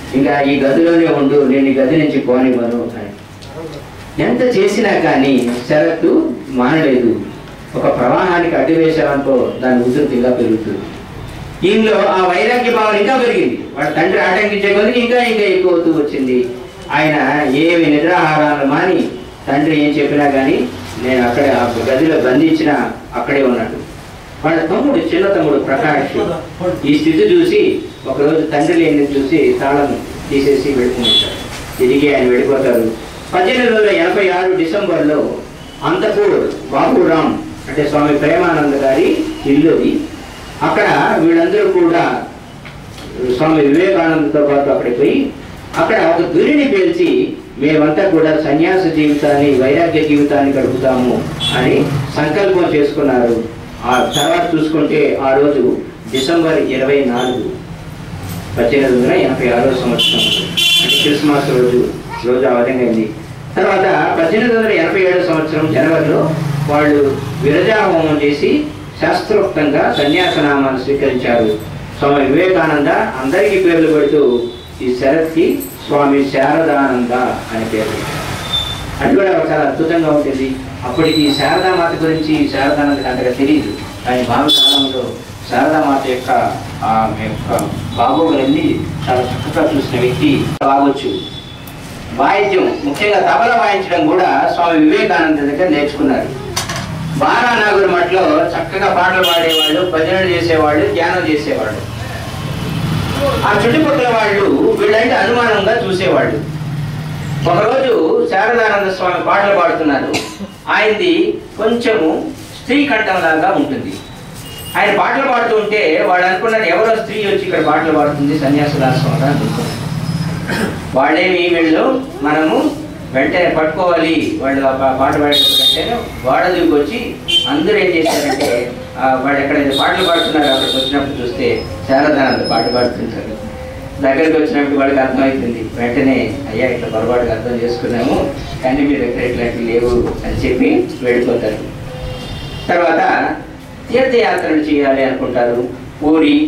ఇంకా ఈ గదిలోనే ఉండు నేను ఈ గది నుంచి పోనివ్వను అని ఎంత చేసినా కానీ శరత్తు మానలేదు ఒక ప్రవాహానికి అడ్డు వేసామనుకో దాని ఉధృతి ఇంకా పెరుగుతుంది ఈయనలో ఆ వైరాగ్య భావన ఇంకా పెరిగింది వాడు తండ్రి ఆటంకించే కొద్దికి ఇంకా ఇంకా ఎక్కువ అవుతూ వచ్చింది ఆయన ఏమి నిద్రాహారాలు మాని తండ్రి ఏం చెప్పినా కానీ నేను అక్కడే ఆ గదిలో బంధించిన అక్కడే ఉన్నాడు వాళ్ళ తమ్ముడు చిన్న తమ్ముడు ప్రకాష్ ఈ స్థితి చూసి ఒకరోజు తండ్రి లేని చూసి తాళం తీసేసి వెళ్ళిపోతాడు తిరిగి ఆయన వెళ్ళిపోతారు పద్దెనిమిది వందల ఎనభై ఆరు డిసెంబర్లో అంతపూర్ బాబురామ్ అంటే స్వామి ప్రేమానంద గారి ఇల్లు అది అక్కడ వీళ్ళందరూ కూడా స్వామి వివేకానందతో పాటు అక్కడికి పోయి అక్కడ ఒక దురిని పేల్చి మేమంతా కూడా సన్యాస జీవితాన్ని వైరాగ్య జీవితాన్ని గడుపుతాము అని సంకల్పం చేసుకున్నారు ఆ తర్వాత చూసుకుంటే ఆ రోజు డిసెంబర్ ఇరవై నాలుగు పద్దెనిమిది వందల ఎనభై ఆరో సంవత్సరం అంటే క్రిస్మస్ రోజు రోజు ఆ విధంగా అయింది తర్వాత పద్దెనిమిది వందల ఎనభై ఏడో సంవత్సరం జనవరిలో వాళ్ళు విరజా హోమం చేసి శాస్త్రోక్తంగా సన్యాసనామాన్ని స్వీకరించారు స్వామి వివేకానంద అందరికీ పేర్లు పెడుతూ ఈ శరత్కి స్వామి శారదానంద అని పేరు అది కూడా చాలా అద్భుతంగా ఉంటుంది అప్పటికి శారదామాత గురించి శారదానందకి అంతగా తెలియదు కానీ భావి కాలంలో శారదామాత యొక్క ఆమె యొక్క బాగోగులన్నీ చాలా చక్కగా చూసిన వ్యక్తి బాగొచ్చు వాయిద్యం ముఖ్యంగా తబల వాయించడం కూడా స్వామి వివేకానంద దగ్గర నేర్చుకున్నారు బారానాగురు మఠలో చక్కగా పాటలు పాడేవాళ్ళు భజనలు చేసేవాళ్ళు ధ్యానం చేసేవాళ్ళు ఆ చుట్టుపక్కల వాళ్ళు వీళ్ళంటే అనుమానంగా చూసేవాళ్ళు ఒకరోజు శారదానంద స్వామి పాటలు పాడుతున్నారు ఆయనది కొంచెము స్త్రీ కంఠంలాగా ఉంటుంది ఆయన పాటలు పాడుతూ ఉంటే వాళ్ళు అనుకున్నారు ఎవరో స్త్రీ వచ్చి ఇక్కడ పాటలు పాడుతుంది సన్యాసదాస్వామి అనుకున్నారు వాళ్ళేమి వీళ్ళు మనము వెంటనే పట్టుకోవాలి వాళ్ళు ఆ పా- పాట పాడేటప్పుడు వెంటనే గోడ దూకి వచ్చి అందరూ ఏం చేశారంటే ఆ వాళ్ళు ఎక్కడ పాటలు పాడుతున్నారు అక్కడికి వచ్చినప్పుడు చూస్తే శారదానంద పాట పాడుతుంటారు దగ్గరికి వచ్చినప్పుడు వాళ్ళకి అర్థమవుతుంది వెంటనే అయ్యా ఇట్లా పొరపాటుగా అర్థం చేసుకున్నాము కానీ మీ దగ్గర ఇట్లాంటివి లేవు అని చెప్పి వెళ్ళిపోతారు తర్వాత తీర్థయాత్రలు చేయాలి అనుకుంటారు పూరి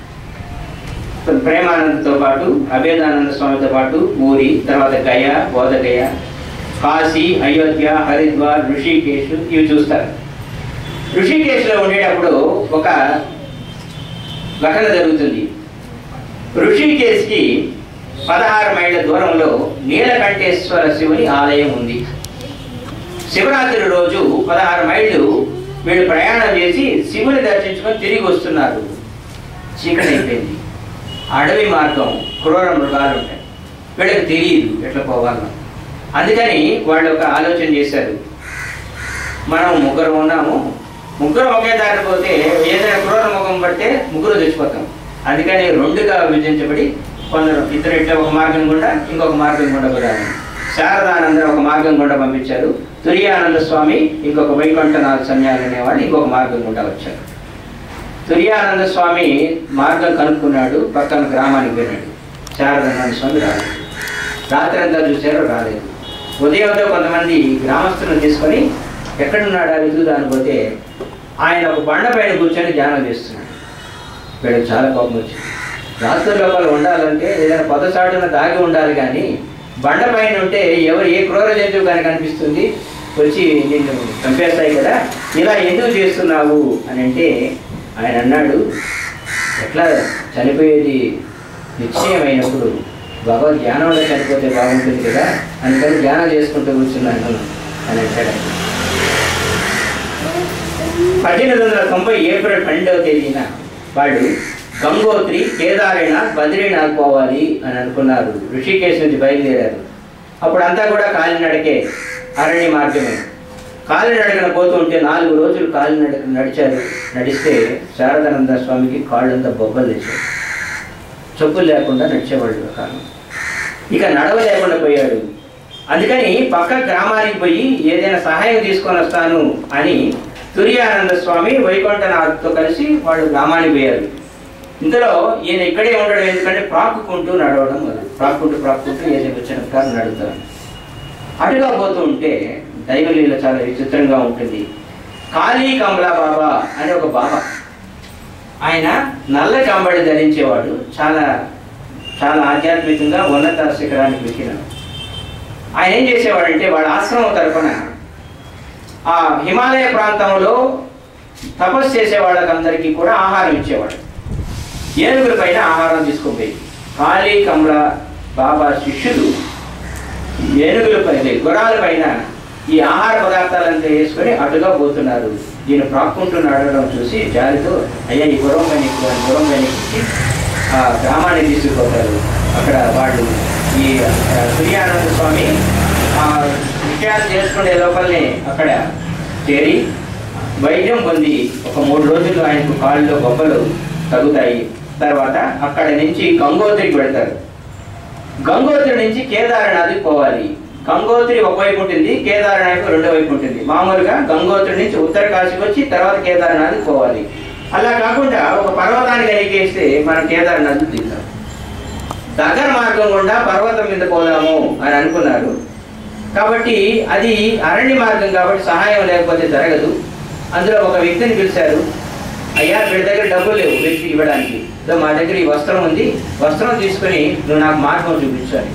ప్రేమానందతో పాటు అభేదానంద స్వామితో పాటు ఊరి తర్వాత గయ బోధగయ కాశీ అయోధ్య హరిద్వార్ ఋషికేశ్ ఇవి చూస్తారు ఋషికేశ్లో ఉండేటప్పుడు ఒక ఘటన జరుగుతుంది ఋషికేశ్కి పదహారు మైళ్ళ దూరంలో నీలకంఠేశ్వర శివుని ఆలయం ఉంది శివరాత్రి రోజు పదహారు మైళ్ళు వీళ్ళు ప్రయాణం చేసి శివుని దర్శించుకొని తిరిగి వస్తున్నారు చీకటి అయిపోయింది అడవి మార్గం క్రూర మృగాలు ఉంటాయి వీళ్ళకి తెలియదు ఎట్లా పోవాలో అందుకని వాళ్ళు ఒక ఆలోచన చేశారు మనం ముగ్గురు ఉన్నాము ముగ్గురు ఒకే దారి పోతే ఏదైనా క్రూర ముఖం పడితే ముగ్గురు చచ్చిపోతాం అందుకని రెండుగా విభజించబడి కొందరు ఇద్దరు ఇట్లా ఒక మార్గం గుండా ఇంకొక మార్గం గుండా కూడా శారదానంద ఒక మార్గం గుండా పంపించారు తురియానంద స్వామి ఇంకొక వైకుంఠనాథ సన్యాలు అనేవాళ్ళు ఇంకొక మార్గం గుండా వచ్చారు తురియానంద స్వామి మార్గం కనుక్కున్నాడు పక్కన గ్రామానికి వెళ్ళాడు శారదానంద స్వామి రాలేదు రాత్రి అంతా చూశారు రాలేదు ఉదయంతో కొంతమంది గ్రామస్తులను తీసుకొని ఎక్కడున్నాడా వెతుకుదాని పోతే ఆయన ఒక బండ పైన కూర్చొని ధ్యానం చేస్తున్నాడు వీళ్ళకి చాలా కోపం వచ్చింది రాత్రి లోపల ఉండాలంటే ఏదైనా కొత్త చాటున దాగి ఉండాలి కానీ బండ పైన ఉంటే ఎవరు ఏ క్రూర జంతువు కానీ కనిపిస్తుంది వచ్చి నిన్ను చంపేస్తాయి కదా ఇలా ఎందుకు చేస్తున్నావు అని అంటే ఆయన అన్నాడు ఎట్లా చనిపోయేది నిశ్చయమైనప్పుడు భగవద్ ధ్యానంలో చనిపోతే బాగుంటుంది కదా అందుకని ధ్యానం చేసుకుంటూ కూర్చున్నాను అని అంటాడు ఆయన. పద్దెనిమిది వందల తొంభై ఏప్రిల్ పన్నెండవ తేదీన వాళ్ళు గంగోత్రి కేదారినాథ్ బద్రీనాథ్ పోవాలి అని అనుకున్నారు ఋషికేశ్ నుంచి బయలుదేరారు అప్పుడు అంతా కూడా కాలినడకే అరణ్య మార్గమే కాలినడకన పోతూ ఉంటే నాలుగు రోజులు కాలినడక నడిచారు నడిస్తే శారదానంద స్వామికి కాళ్ళంతా బొబ్బలు తెచ్చారు చెప్పులు లేకుండా నడిచేవాళ్ళు ఆ కాలం ఇక నడవ లేకుండా పోయాడు అందుకని పక్క గ్రామానికి పోయి ఏదైనా సహాయం తీసుకొని వస్తాను అని తురియానంద స్వామి వైకుంఠనాథ్తో కలిసి వాళ్ళు గ్రామానికి పోయారు ఇందులో ఈయన ఇక్కడే ఉండడం ఎందుకంటే ప్రాక్కుకుంటూ నడవడం మొదలు ప్రాక్కుంటూ ప్రాక్కుంటూ ఏదైనా వచ్చిన కారు నడుతారు అటుగా పోతూ ఉంటే దైవలీల చాలా విచిత్రంగా ఉంటుంది కాళీ కమలా బాబా అనే ఒక బాబా ఆయన నల్ల కంబడి ధరించేవాడు చాలా చాలా ఆధ్యాత్మికంగా ఉన్నత శిఖరానికి ఎక్కినాడు ఆయన ఏం చేసేవాడంటే వాళ్ళ ఆశ్రమం తరపున ఆ హిమాలయ ప్రాంతంలో తపస్సు చేసే వాళ్ళకందరికీ కూడా ఆహారం ఇచ్చేవాడు ఏనుగుల పైన ఆహారం తీసుకుపోయి కాళీ కమల బాబా శిష్యులు ఏనుగుల పైన గుర్రాల పైన ఈ ఆహార పదార్థాలంతా వేసుకొని అటుగా పోతున్నారు దీన్ని ప్రాక్కుంటూ నడవడం చూసి జాలితో అయ్యా ఈ గుర్రం పైన ఎక్కువ గుర్రం పైన ఎక్కి ఆ గ్రామాన్ని తీసుకుపోతారు అక్కడ వాళ్ళు ఈ ఆ, సూర్యానంద స్వామి ఆ విషయాలు చేసుకునే లోపలనే అక్కడ చేరి వైద్యం పొంది ఒక మూడు రోజులు ఆయనకు కాళ్ళలో గొప్పలు తగ్గుతాయి తర్వాత అక్కడ నుంచి గంగోత్రికి వెళ్తారు గంగోత్రి నుంచి కేదారనాథ్కి పోవాలి గంగోత్రి ఒకవైపు ఉంటుంది కేదారనాథ్ రెండో వైపు ఉంటుంది మామూలుగా గంగోత్రి నుంచి ఉత్తర కాశీకి వచ్చి తర్వాత కేదారనాథ్కి పోవాలి అలా కాకుండా ఒక పర్వతానికి ఎక్కేస్తే మనం కేదారనాథ్ దిగుతాం దగ్గర మార్గం గుండా పర్వతం మీద పోదాము అని అనుకున్నారు కాబట్టి అది అరణ్య మార్గం కాబట్టి సహాయం లేకపోతే జరగదు అందులో ఒక వ్యక్తిని పిలిచారు అయ్యా వీడి దగ్గర డబ్బులు లేవు వ్యక్తికి ఇవ్వడానికి ఇదో మా దగ్గర ఈ వస్త్రం ఉంది వస్త్రం తీసుకొని నువ్వు నాకు మార్గం చూపించాలి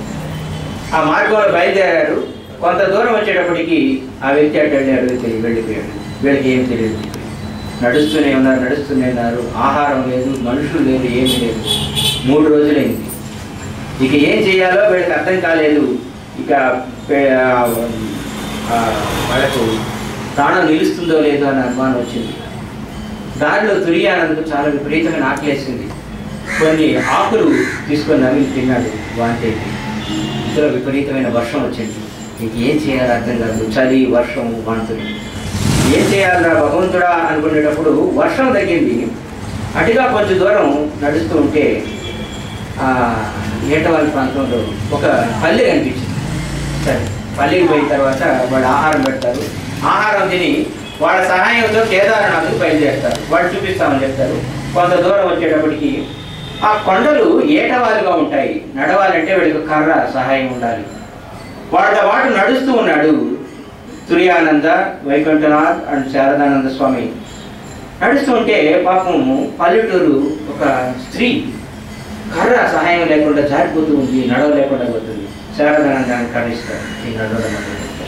ఆ మార్గంలో బయలుదేరారు కొంత దూరం వచ్చేటప్పటికి ఆ వ్యక్తి అటు వెళ్ళాడు వెళ్ళి- వెళ్ళిపోయాడు వీళ్ళకి ఏం తెలియదు నడుస్తూనే ఉన్నారు నడుస్తూనే ఉన్నారు ఆహారం లేదు మనుషులు లేదు ఏమీ లేదు మూడు రోజులైంది ఇక ఏం చేయాలో వీళ్ళకి అర్థం కాలేదు ఇక పే- ఆ, వాళ్ళకు ప్రాణం నిలుస్తుందో లేదో అని అనుమానం వచ్చింది దారిలో తురియానందుకు చాలా విపరీతమైన ఆకలేసింది కొన్ని ఆకులు తీసుకొని నవ్వి తిన్నాడు వాంతి ఇందులో విపరీతమైన వర్షం వచ్చింది ఇంక ఏం చేయాలో అర్థం కాదు చలి వర్షం వాంతులు ఏం చేయాలరా భగవంతుడా అనుకునేటప్పుడు వర్షం తగ్గింది అటుగా కొంచెం దూరం నడుస్తూ ఉంటే ఆ ఏటవారి ప్రాంతంలో ఒక పల్లె కనిపించింది సరే పల్లెకి పోయిన తర్వాత వాళ్ళు ఆహారం పెడతారు ఆహారం తిని వాళ్ళ సహాయంతో కేదారనాథ్కి బయలుదేరుతారు వాళ్ళు చూపిస్తామని చెప్తారు కొంత దూరం వచ్చేటప్పటికి ఆ కొండలు ఏటవాలుగా ఉంటాయి నడవాలంటే వీళ్ళకి కర్ర సహాయం ఉండాలి వాళ్ళ వాడు నడుస్తూ ఉన్నాడు తుర్యానంద వైకుంఠనాథ్ అండ్ శారదానంద స్వామి నడుస్తూ ఉంటే పాపం పల్లెటూరు ఒక స్త్రీ కర్ర సహాయం లేకుండా జారిపోతూ ఉంది నడవలేకుండా పోతుంది శారదానందాన్ని కడిస్తారు ఈ నడవడం మొదలుపెట్టారు.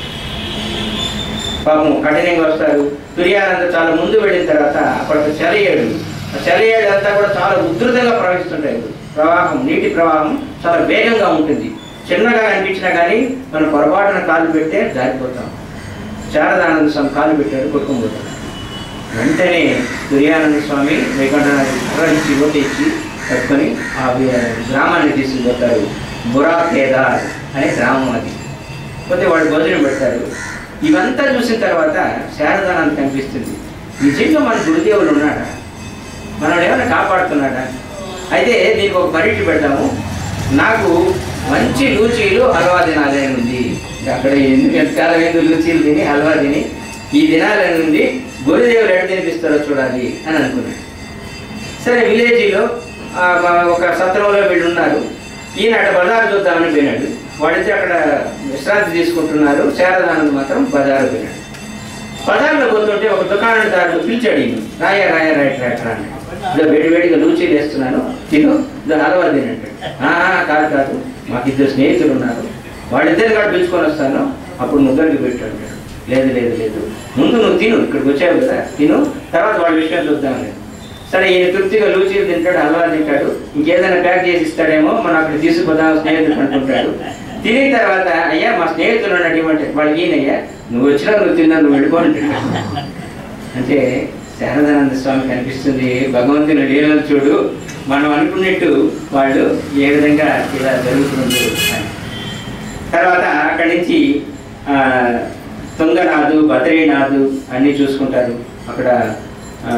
పాపం కఠినంగా వస్తారు తుర్యానంద చాలా ముందు వెళ్ళిన తర్వాత అక్కడ ఒక చలియేడు ఆ చలియేడు అంతా కూడా చాలా ఉధృతంగా ప్రవహిస్తుంటాయి ప్రవాహం నీటి ప్రవాహం చాలా వేగంగా ఉంటుంది చిన్నగా అనిపించినా కానీ మనం పొరపాటున కాలు పెడితే జారిపోతాం శారదానంద స్వామి కాలు పెట్టాడు కొట్టుకుపోతాడు వెంటనే దుర్యానంద స్వామి వైకుంఠనాథ్ నుంచి ఓటు ఇచ్చి కట్టుకొని ఆ వి- గ్రామాన్ని తీసుకుపోతారు బురా కేదార్ అనే గ్రామం అది పోతే వాడు భోజనం పెడతారు ఇవంతా చూసిన తర్వాత శారదానంద్ కనిపిస్తుంది నిజంగా మన గురుదేవులు ఉన్నాడా మనల్ని ఏమైనా కాపాడుతున్నాడా అయితే దీనికి ఒక పరీక్ష పెడతాము నాకు మంచి లూచీలు హల్వా తినాలని ఉంది అక్కడ ఎందుకు ఎంతకాలం ఎందుకు లూచీలు తిని హల్వా తిని ఈ దినాలని ఉంది గురుదేవులు ఎక్కడ తినిపిస్తారో చూడాలి అని అనుకున్నాడు సరే విలేజ్లో ఆ, మా- ఒక సత్రంలో వీళ్ళు ఉన్నారు ఈయన అక్కడ బజారు చూద్దామని పోయినాడు వాడితే అక్కడ విశ్రాంతి తీసుకుంటున్నారు శారదానంద్ మాత్రం బజారు పోయినాడు బజార్లో పోతుంటే ఒక దుకాణదారుడు పిలిచాడు ఈయన రాయ రాయ రైట్ రైట్ రా అన్నాడు. ఇదో వేడి వేడిగా లూచీలు వేస్తున్నాను తిను ఇదో హలవా తినంటాడు "ఆ, కాదు కాదు మాకు ఇద్దరు స్నేహితులు ఉన్నారు వాళ్ళిద్దరిని కూడా పిలుచుకొని వస్తాను అప్పుడు ముగ్గురికి పెట్టాడు లేదు లేదు లేదు ముందు నువ్వు తిను ఇక్కడికి వచ్చావు కదా తిను తర్వాత వాళ్ళ విషయం చూద్దాం సరే ఈయన తృప్తిగా లూచీలు తింటాడు హల్వా తింటాడు ఇంకేదైనా ప్యాక్ చేసి ఇస్తాడేమో మనం అక్కడ తీసుకుపోదాం స్నేహితుడు అనుకుంటాడు తినిన తర్వాత అయ్యా మా స్నేహితులు ఉన్నట్టు ఇవ్వండి వాళ్ళకి ఈయనయ్యా నువ్వు వచ్చినా నువ్వు తిన్నా నువ్వు వెళ్ళిపో అంటాడు అంటే శారదానంద స్వామి కనిపిస్తుంది భగవంతుని లీలలు చూడు మనం అనుకున్నట్టు వాళ్ళు ఏ విధంగా ఇలా జరుగుతుంది అని. తర్వాత అక్కడి నుంచి ఆ, తుంగనాథు బద్రీనాథు అన్నీ చూసుకుంటారు అక్కడ ఆ,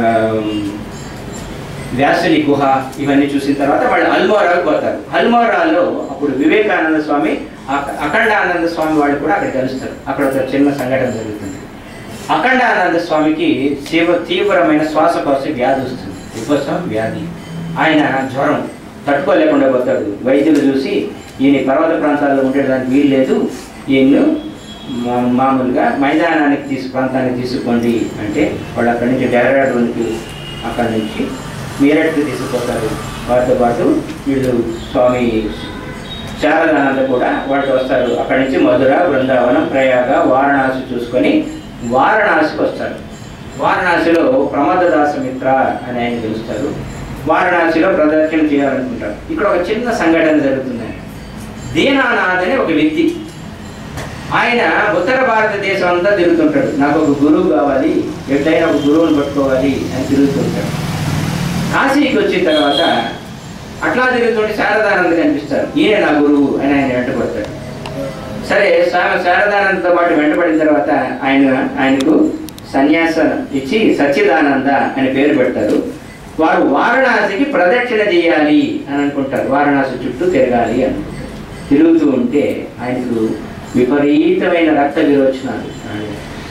వ్యాసుని గుహ ఇవన్నీ చూసిన తర్వాత వాళ్ళు అల్మోరాకు పోతారు అల్మోరాలో అప్పుడు వివేకానంద స్వామి అక- అఖండానంద స్వామి వాళ్ళు కూడా అక్కడ కలుస్తారు అక్కడ ఒక చిన్న సంఘటన జరుగుతుంది అఖండానంద స్వామికి తీవ్ర తీవ్రమైన శ్వాసకోశ వ్యాధి వస్తుంది ఉపసం వ్యాధి ఆయన జ్వరం తట్టుకోలేకుండా పోతాడు వైద్యులు చూసి ఈయన పర్వత ప్రాంతాల్లో ఉండేదానికి వీలు లేదు ఈయన్ను మా- మామూలుగా మైదానానికి తీసు ప్రాంతానికి తీసుకోండి అంటే వాళ్ళు అక్కడి నుంచి డెహ్రాడూన్కి అక్కడి నుంచి మీరట్కి తీసుకుపోతారు వారితో పాటు వీళ్ళు స్వామి శారదానంద కూడా వాళ్ళతో వస్తారు అక్కడి నుంచి మధుర బృందావనం ప్రయాగ వారణాసి చూసుకొని వారణాసికి వస్తారు వారణాసిలో ప్రమదదాస మిత్ర అని ఆయన పిలుస్తారు వారణాసిలో ప్రదర్శన చేయాలనుకుంటారు ఇక్కడ ఒక చిన్న సంఘటన జరుగుతుందండి దీనానాథ్ అనే ఒక వ్యక్తి ఆయన ఉత్తర భారతదేశం అంతా తిరుగుతుంటాడు నాకు ఒక గురువు కావాలి ఎట్లయినా ఒక గురువుని పట్టుకోవాలి అని తిరుగుతుంటాడు కాశీకి వచ్చిన తర్వాత అట్లా తిరుగుతుంటే శారదానంద కనిపిస్తారు ఈయన నా గురువు అని ఆయన వెంటబడతాడు సరే స్వామి శారదానందతో పాటు వెంటబడిన తర్వాత ఆయన ఆయనకు సన్యాసం ఇచ్చి సచ్చిదానంద అని పేరు పెడతారు వారు వారణాసికి ప్రదక్షిణ చేయాలి అని అనుకుంటారు వారణాసి చుట్టూ తిరగాలి అనుకుంటారు తిరుగుతూ ఉంటే ఆయనకు విపరీతమైన రక్త విరోచనాలు ఆయన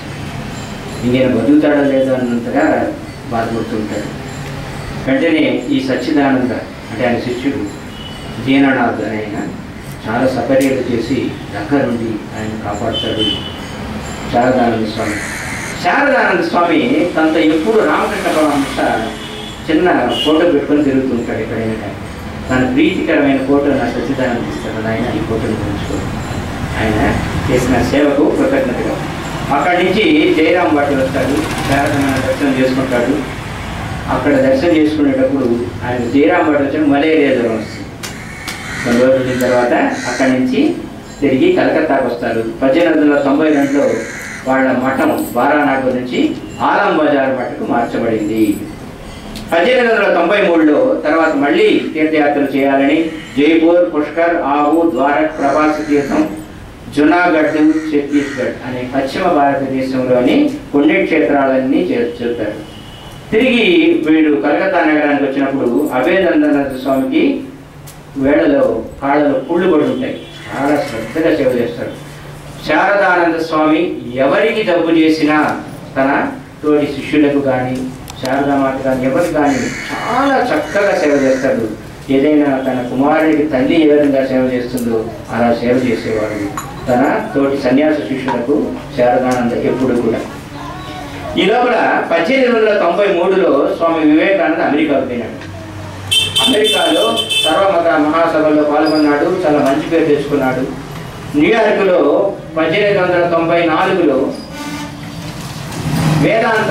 ఈయన బతుకుతాడో లేదో అన్నంతగా బాధపడుతుంటాడు వెంటనే ఈ సచ్చిదానంద అంటే ఆయన శిష్యుడు దీననాథ్ అనే ఆయన చాలా సపర్యలు చేసి దగ్గరుండి ఆయన కాపాడుతాడు శారదానంద స్వామి శారదానంద స్వామి తనతో ఎప్పుడు రామకృష్ణ పరమహంస చిన్న ఫోటో పెట్టుకొని తిరుగుతుంటాడు ఎక్కడైనా కానీ తన ప్రీతికరమైన ఫోటో నా సచ్చిదానంద ఇస్తాడు ఆయన ఈ ఫోటోని గురించుకోడు ఆయన చేసిన సేవకు కృతజ్ఞతగా అక్కడి నుంచి జయరాం వాటి వస్తాడు శారదానంద దర్శనం చేసుకుంటాడు అక్కడ దర్శనం చేసుకునేటప్పుడు ఆయన జయరాం వాటి వచ్చిన మలేరియా జ్వరం వస్తుంది కొన్ని రోజుల తర్వాత అక్కడి నుంచి తిరిగి కలకత్తాకు వస్తారు పద్దెనిమిది వందల తొంభై రెండులో వాళ్ళ మఠం వారాణాకు నుంచి ఆలం బజార్ మఠకు మార్చబడింది పద్దెనిమిది వందల తొంభై మూడులో తర్వాత మళ్ళీ తీర్థయాత్రలు చేయాలని జైపూర్ పుష్కర్ ఆవు ద్వారక్ ప్రభాస్ తీర్థం జునాగఢ్ ఛత్తీస్గఢ్ అనే పశ్చిమ భారతదేశంలోని పుణ్యక్షేత్రాలన్నీ చే- చెబుతారు తిరిగి వీడు కలకత్తా నగరానికి వచ్చినప్పుడు అభేదందనాథ స్వామికి వేళలో కాళ్ళలో పుళ్ళు పడి ఉంటాయి చాలా శ్రద్ధగా సేవ చేస్తాడు శారదానంద స్వామి ఎవరికి జబ్బు చేసినా తన తోటి శిష్యులకు కానీ శారదామాత కానీ ఎవరికి కానీ చాలా చక్కగా సేవ చేస్తాడు ఏదైనా తన కుమారుడికి తల్లి ఏ విధంగా సేవ చేస్తుందో అలా సేవ చేసేవాడు తన తోటి సన్యాస శిష్యులకు శారదానంద ఎప్పుడు కూడా ఈ లోపల పద్దెనిమిది వందల తొంభై మూడులో స్వామి వివేకానంద అమెరికాకు పోయినాడు అమెరికాలో సర్వమత మహాసభల్లో పాల్గొన్నాడు చాలా మంచి పేరు తెచ్చుకున్నాడు న్యూయార్క్లో పద్దెనిమిది వందల తొంభై నాలుగులో వేదాంత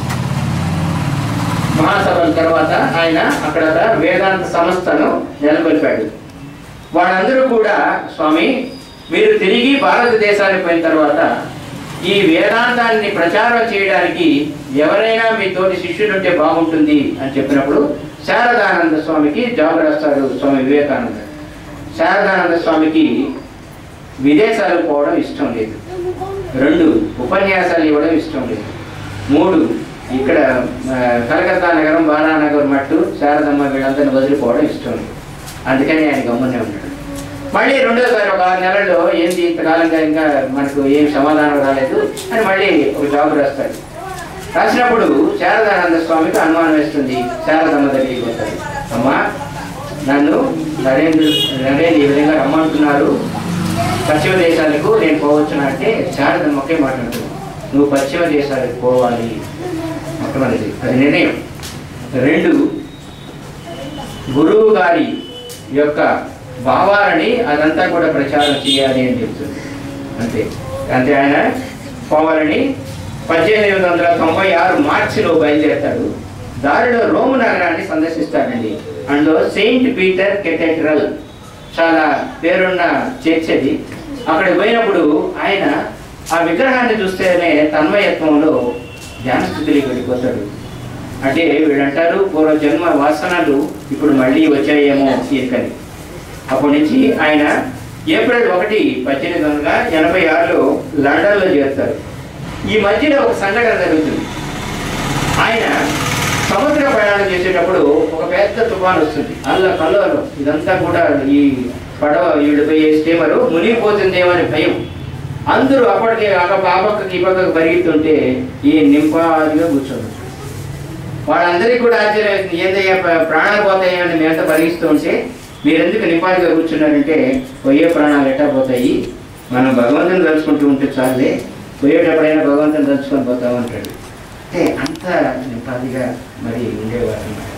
మహాసభల తర్వాత ఆయన అక్కడ ఒక వేదాంత సంస్థను నెలకొల్పాడు వాళ్ళందరూ కూడా స్వామి మీరు తిరిగి భారతదేశానికి పోయిన తర్వాత ఈ వేదాంతాన్ని ప్రచారం చేయడానికి ఎవరైనా మీ తోటి శిష్యులు ఉంటే బాగుంటుంది అని చెప్పినప్పుడు శారదానంద స్వామికి జాబ్ రాస్తాడు స్వామి వివేకానంద శారదానంద స్వామికి విదేశాలకు పోవడం ఇష్టం లేదు రెండు ఉపన్యాసాలు ఇవ్వడం ఇష్టం లేదు మూడు ఇక్కడ ఆ, కలకత్తా నగరం బాలానగర్ మట్టు శారదమ్మ వీళ్ళందరినీ వదిలిపోవడం ఇష్టం లేదు అందుకని ఆయన గమ్మునే ఉన్నాడు మళ్ళీ రెండోసారి ఒక ఆరు నెలల్లో ఏంటి ఇంతకాలంగా ఇంకా మనకు ఏం సమాధానం రాలేదు అని మళ్ళీ ఒక జాబ్ రాస్తాడు రాసినప్పుడు శారదానంద స్వామికి అనుమానం వేస్తుంది శారదమ్మ దగ్గరికి పోతాడు అమ్మా నన్ను నరేంద్ర నరేంద్ర ఈ విధంగా రమ్మంటున్నారు పశ్చిమ దేశాలకు నేను పోవచ్చునా అంటే శారదమ్మ ఒకే మాట్లాడుతుంది నువ్వు పశ్చిమ దేశాలకు పోవాలి మొట్టమొదటి అది నిర్ణయం రెండు గురువు గారి యొక్క భావాలని అదంతా కూడా ప్రచారం చేయాలి అని చెప్తుంది అంతే అంతే ఆయన పోవాలని పద్దెనిమిది వందల తొంభై ఆరు మార్చిలో బయలుదేరతాడు దారిలో రోము నగరాన్ని సందర్శిస్తాడండి అందులో సెయింట్ పీటర్ కెథెడ్రల్ చాలా పేరున్న చర్చ్ అది అక్కడికి పోయినప్పుడు ఆయన ఆ విగ్రహాన్ని చూస్తేనే తన్మయత్వంలో ధ్యానస్థితిలోకి వెళ్ళిపోతాడు అంటే వీళ్ళంటారు పూర్వ జన్మ వాసనలు ఇప్పుడు మళ్ళీ వచ్చాయేమో ఈయనకని అప్పటి నుంచి ఆయన ఏప్రిల్ ఒకటి పద్దెనిమిది వందల ఎనభై ఆరులో లండన్లో చేరుతారు ఈ మధ్యలో ఒక సంఘటన జరుగుతుంది ఆయన సముద్ర ప్రయాణం చేసేటప్పుడు ఒక పెద్ద తుఫాన్ వస్తుంది అల్ల కల్లోలం ఇదంతా కూడా ఈ పడవ ఈడిపోయే స్టీమరు మునిగిపోతుందేమో అనే భయం అందరూ అప్పటికే ఆ పక్క ఆ పక్కకి ఈ పక్కకి పరిగెత్తుంటే ఈ నింపాదిగా కూర్చోండి వాళ్ళందరికీ కూడా ఆశ్చర్యం వేస్తుంది ఏందయ్యా ప్ర- ప్రాణాలు పోతాయని మేమంతా పరిగిస్తూ ఉంటే మీరెందుకు నిపాదిగా కూర్చున్నారంటే పోయే ప్రాణాలు ఎట్టా పోతాయి మనం భగవంతుని తలుచుకుంటూ ఉంటే చాలే పోయేటప్పుడైనా భగవంతుని తలుచుకొని పోతామంటాడు అంటే అంత నిపాదిగా మరి ఉండేవారు అన్నమాట